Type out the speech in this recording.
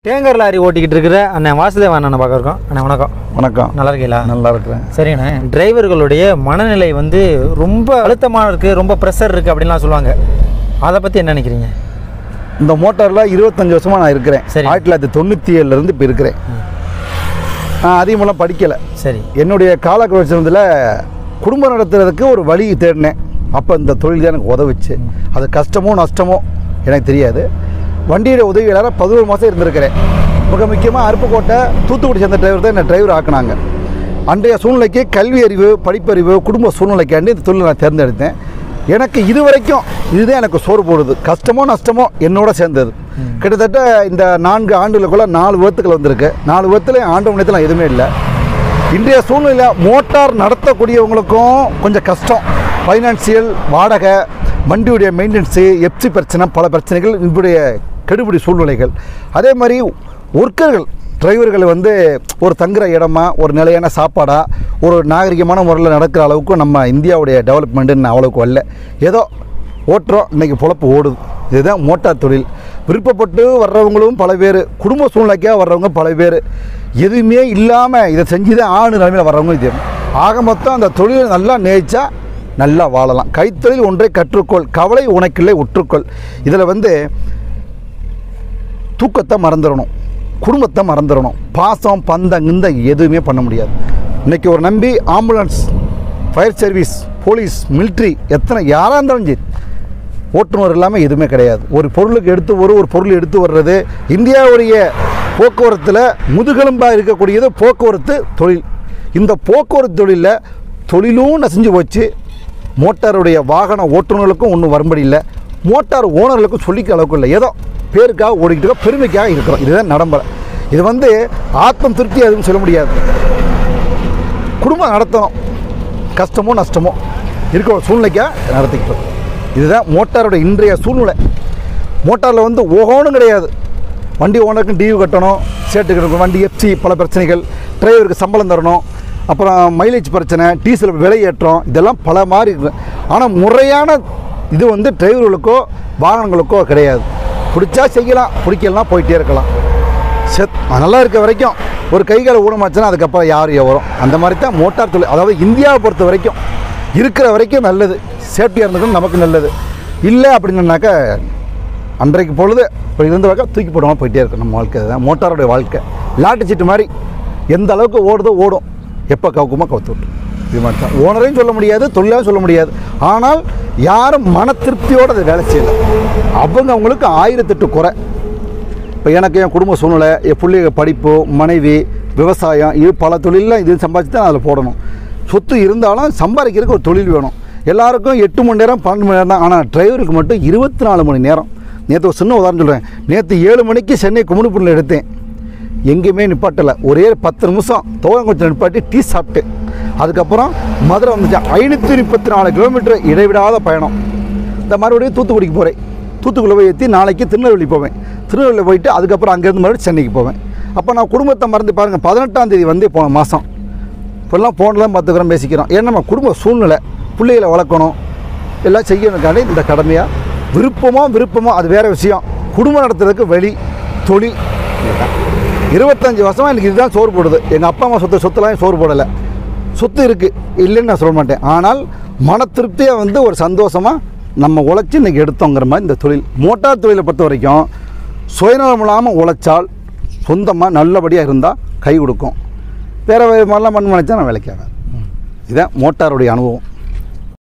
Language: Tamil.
டேங்கர் லாரி ஓட்டிக்கிட்டு இருக்கிற அண்ணன் வாசுதேவ அண்ணனை பார்க்க இருக்கோம் அண்ணன் வணக்கம் வணக்கம் நல்லா இருக்கீங்களா நல்லா இருக்கிறேன் சரிண்ணே டிரைவர்களுடைய மனநிலை வந்து ரொம்ப அழுத்தமாக இருக்குது ரொம்ப ப்ரெஷர் இருக்குது அப்படின்லாம் சொல்லுவாங்க அதை பற்றி என்ன நினைக்கிறீங்க இந்த மோட்டாரில் இருபத்தஞ்சி வருஷமாக நான் இருக்கிறேன் சரி. ஆயிரத்தி தொள்ளாயிரத்தி தொண்ணூற்றி ஏழுலேருந்து இப்போ இருக்கிறேன் நான் அதிகமெல்லாம் படிக்கலை சரி என்னுடைய காலக்கவசத்தில் குடும்பம் நடத்துறதுக்கு ஒரு வழி தேடினேன் அப்போ இந்த தொழில் தான் எனக்கு உதவுச்சு அது கஷ்டமோ நஷ்டமோ எனக்கு தெரியாது வண்டியோட உதவியாளராக பதினோரு மாதம் இருந்திருக்கிறேன் மிக முக்கியமாக அருப்புக்கோட்டை தூத்துக்குடி சேர்ந்த டிரைவர் தான் என்னை டிரைவர் ஆக்குனாங்க அன்றைய சூழ்நிலைக்கு கல்வி அறிவு படிப்பறிவு குடும்ப சூழ்நிலைக்காண்டி இந்த தொழிலை நான் தேர்ந்தெடுத்தேன் எனக்கு இது வரைக்கும் இதுதான் எனக்கு சோறு போடுது கஷ்டமோ நஷ்டமோ என்னோட சேர்ந்தது கிட்டத்தட்ட இந்த நான்கு ஆண்டுகளுக்குள்ள நாலு விபத்துக்கள் வந்திருக்கு நாலு விபத்துல ஆண்டு முன்னத்தில் எதுவுமே இல்லை இன்றைய சூழ்நிலையில் மோட்டார் நடத்தக்கூடியவங்களுக்கும் கொஞ்சம் கஷ்டம் ஃபைனான்சியல் வாடகை வண்டியுடைய மெயின்டெனன்ஸு எப்சி பிரச்சனை பல பிரச்சனைகள் இன்றைய கெடுபிடி சூழ்நிலைகள் அதே மாதிரி ஒர்க்கர்கள் டிரைவர்கள் வந்து ஒரு தங்குற இடமா ஒரு நிலையான சாப்பாடா ஒரு நாகரிகமான முறையில் நடக்கிற அளவுக்கு நம்ம இந்தியாவுடைய டெவலப்மெண்ட்டுன்னு அவ்வளவுக்கு வரல ஏதோ ஓட்டுறோம் இன்றைக்கி பொழப்பு ஓடுது இதுதான் மோட்டார் தொழில் விருப்பப்பட்டு வர்றவங்களும் பல பேர் குடும்ப சூழ்நிலைக்காக வர்றவங்க பல பேர் எதுவுமே இல்லாமல் இதை செஞ்சு தான் ஆணு நிலைமையில் வர்றவங்க இது ஆக மொத்தம் அந்த தொழிலை நல்லா நேய்ச்சா நல்லா வாழலாம் கைத்தொழில் ஒன்றை கற்றுக்கொள் கவலை உனக்கில்லை உற்றுக்கொள் இதில் வந்து தூக்கத்தை மறந்துடணும் குடும்பத்தை மறந்துடணும் பாசம் பந்தம் கிந்தம் எதுவுமே பண்ண முடியாது இன்றைக்கி ஒரு நம்பி ambulance fire service police military எத்தனை யாராக இருந்தாலும் சரி ஓட்டுநர் இல்லாமல் எதுவுமே கிடையாது ஒரு பொருளுக்கு எடுத்து ஒரு ஒரு பொருள் எடுத்து வர்றது இந்தியாவுடைய போக்குவரத்தில் முதுகெலும்பாக இருக்கக்கூடியது போக்குவரத்து தொழில் இந்த போக்குவரத்து தொழிலில் தொழிலும் நசிஞ்சு போச்சு மோட்டாருடைய வாகன ஓட்டுநர்களுக்கும் ஒன்றும் வரும்படி இல்லை மோட்டார் ஓனர்களுக்கும் சொல்லிக்க அளவுக்கு இல்லை ஏதோ பேருக்காக ஓடிக்கிட்டு இருக்கோம் பெருமைக்காக இருக்கிறோம் இதுதான் நடைமுறை இது வந்து ஆத்மம் திருப்தி அதுவும் சொல்ல முடியாது குடும்பம் நடத்தணும் கஷ்டமோ நஷ்டமோ இருக்கிற ஒரு சூழ்நிலைக்காக நடத்திக்கிட்டோம் இதுதான் மோட்டாரோட இன்றைய சூழ்நிலை மோட்டாரில் வந்து ஓகோனும் கிடையாது வண்டி ஓனருக்கும் டியூ கட்டணும் சேட்டு கட்டணும் வண்டி எஃப்சி பல பிரச்சனைகள் டிரைவருக்கு சம்பளம் தரணும் அப்புறம் மைலேஜ் பிரச்சனை டீசல் விலை ஏற்றம் இதெல்லாம் பல மாதிரி இருக்குது ஆனால் முறையான இது வந்து டிரைவர்களுக்கோ வாகனங்களுக்கோ கிடையாது பிடிச்சா செய்யலாம் பிடிக்கலாம் போயிட்டே இருக்கலாம் செத் நல்லா இருக்க வரைக்கும் ஒரு கை கால ஊனமாச்சுன்னா அதுக்கப்புறம் யார் வரும் அந்த மாதிரி தான் மோட்டார் தொழில் அதாவது இந்தியாவை பொறுத்த வரைக்கும் இருக்கிற வரைக்கும் நல்லது சேஃப்டியாக இருந்துக்கணும் நமக்கு நல்லது இல்லை அப்படின்னாக்கா அன்றைக்கு பொழுது இப்போ இருந்த வரைக்கும் தூக்கி போடாமல் போயிட்டே இருக்கும் நம்ம வாழ்க்கை தான் மோட்டாரோடைய வாழ்க்கை லாட்டு சீட்டு மாதிரி எந்த அளவுக்கு ஓடுதோ ஓடும் எப்போ கவுக்குமோ கவுத்து விட்டு இது மாதிரி தான் ஓனரையும் சொல்ல முடியாது தொழிலாகவும் சொல்ல முடியாது ஆனால் யாரும் மன திருப்தியோடு அதை வேலை செய்யலை அவங்க அவங்களுக்கு ஆயிரத்தெட்டு குறை இப்போ எனக்கு என் குடும்ப சூழ்நிலை என் பிள்ளைங்க படிப்பு மனைவி விவசாயம் இது பல தொழிலெலாம் இது சம்பாதிச்சு தான் அதில் போடணும் சொத்து இருந்தாலும் சம்பாதிக்கிறதுக்கு ஒரு தொழில் வேணும் எல்லாருக்கும் எட்டு மணி நேரம் பன்னெண்டு மணி நேரம் தான் ஆனால் டிரைவருக்கு மட்டும் இருபத்தி நாலு மணி நேரம் நேற்று ஒரு சின்ன உதாரணம் சொல்கிறேன் நேற்று ஏழு மணிக்கு சென்னை குமுடிப்பூரில் எடுத்தேன் எங்கேயுமே நிப்பாட்டலை ஒரே பத்து நிமிஷம் தோகங்குளத்தில் நிப்பாட்டி டீ சாப்பிட்டு அதுக்கப்புறம் மதுரை வந்துச்சு ஐநூற்றி முப்பத்தி நாலு கிலோமீட்டர் இடைவிடாத பயணம் இந்த மறுபடியும் தூத்துக்குடிக்கு போகிறேன் தூத்துக்குள்ளே போய் ஏற்றி நாளைக்கு திருநெல்வேலி போவேன் திருநெல்வேலி போயிட்டு அதுக்கப்புறம் அங்கேருந்து மறுபடியும் சென்னைக்கு போவேன் அப்போ நான் குடும்பத்தை மறந்து பாருங்கள் பதினெட்டாம் தேதி வந்து போன மாதம் இப்போல்லாம் ஃபோன்லாம் பார்த்துக்கிறோம் பேசிக்கிறோம் ஏன்னா நம்ம குடும்ப சூழ்நிலை பிள்ளைகளை வளர்க்கணும் எல்லாம் செய்யணுக்காண்டி இந்த கடமையாக விருப்பமோ விருப்பமோ அது வேறு விஷயம் குடும்பம் நடத்துறதுக்கு வழி தொழில் இதுதான். இருபத்தஞ்சி வருஷமாக எனக்கு இதுதான் சோறு போடுது எங்கள் அப்பா அம்மா சொத்து சொத்துலாம் சோறு போடலை சொத்து இருக்குது இல்லைன்னு நான் சொல்ல மாட்டேன் ஆனால் மன திருப்தியாக வந்து ஒரு சந்தோஷமாக நம்ம உழைச்சி இன்றைக்கி எடுத்தோங்கிற மாதிரி இந்த தொழில் மோட்டார் தொழிலை பொறுத்த வரைக்கும் சுயநலம் இல்லாமல் உழைச்சால் சொந்தமாக நல்லபடியாக இருந்தால் கை கொடுக்கும் வேறு மாதிரிலாம் பண்ண நினச்சா நான் வேலைக்கு ஆகாது இதுதான் மோட்டாருடைய அனுபவம்